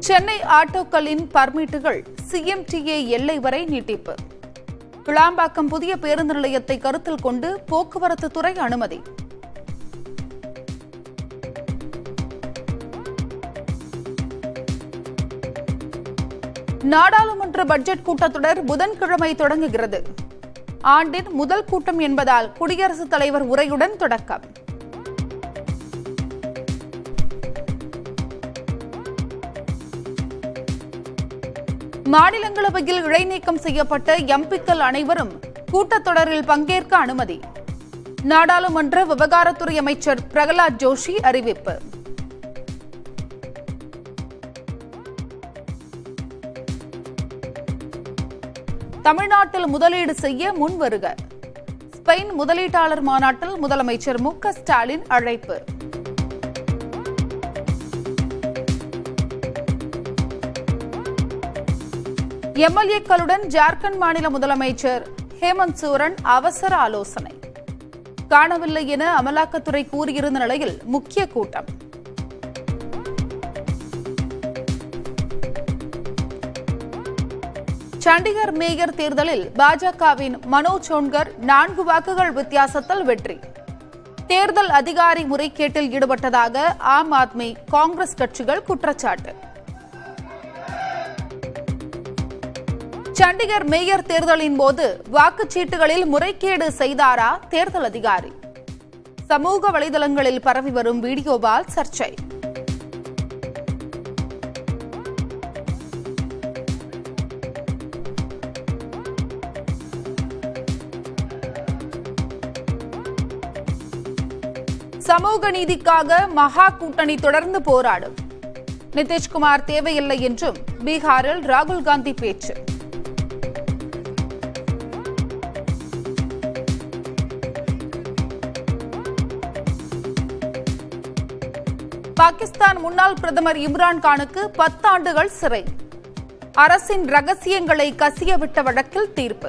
Chennai ஆட்டோக்களின் பர்மிட்டுகள் CMDA எல்லை வரை நீட்டிப்பு கிளாம்பாக்கம் புதிய பேருந்து நிலையத்தை கருத்தில் கொண்டு போக்குவரத்து துறை அனுமதி நாடாளுமன்ற பட்ஜெட் கூட்டத்தொடர் புதன்கிழமை தொடங்குகிறது ஆண்டின் முதல் கூட்டம் என்பதால் குடியரசுத் தலைவர் உரையுடன் தொடக்கம் மாநிலங்களவையில் இடைநீக்கம் செய்யப்பட்ட எம்பிக்கள் அனைவரும் கூட்டத்தொடரில் பங்கேற்க அனுமதி நாடாளுமன்ற விவகாரத்துறை அமைச்சர் பிரகலாத் ஜோஷி அறிவிப்பு தமிழ்நாட்டில் முதலீடு செய்ய முன்வருக ஸ்பெயின் முதலீட்டாளர் மாநாட்டில் முதலமைச்சர் மு க ஸ்டாலின் அழைப்பு எம்எல்ஏக்களுடன் ஜார்க்கண்ட் மாநில முதலமைச்சர் ஹேமந்த் சோரன் அவசர ஆலோசனை காணவில்லை என அமலாக்கத்துறை கூறியிருந்த நிலையில் முக்கிய கூட்டம் சண்டிகர் மேயர் தேர்தலில் பாஜகவின் மனோஜ் சோன்கர் நான்கு வாக்குகள் வித்தியாசத்தில் வெற்றி தேர்தல் அதிகாரி முறைகேட்டில் ஈடுபட்டதாக ஆம் ஆத்மி காங்கிரஸ் கட்சிகள் குற்றச்சாட்டு சண்டிகர் மேயர் தேர்தலின் போது வாக்குச்சீட்டுகளில் முறைகேடு செய்தாரா தேர்தல் அதிகாரி சமூக வலைதளங்களில் பரவி வரும் வீடியோவால் சர்ச்சை சமூக நீதிக்காக மகா கூட்டணி தொடர்ந்து போராடும் நிதிஷ்குமார் தேவையில்லை என்றும் பீகாரில் ராகுல் காந்தி பேச்சு பாகிஸ்தான் முன்னாள் பிரதமர் இம்ரான் கானுக்கு பத்தாண்டுகள் சிறை அரசின் ரகசியங்களை கசியவிட்ட வழக்கில் தீர்ப்பு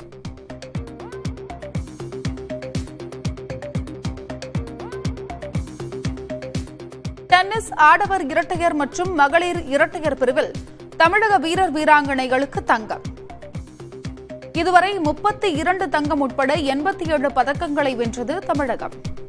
டென்னிஸ் ஆடவர் இரட்டையர் மற்றும் மகளிர் இரட்டையர் பிரிவில் தமிழக வீரர் வீராங்கனைகளுக்கு தங்கம் இதுவரை முப்பத்தி இரண்டு தங்கம் உட்பட எண்பத்தி ஏழு பதக்கங்களை வென்றது தமிழகம்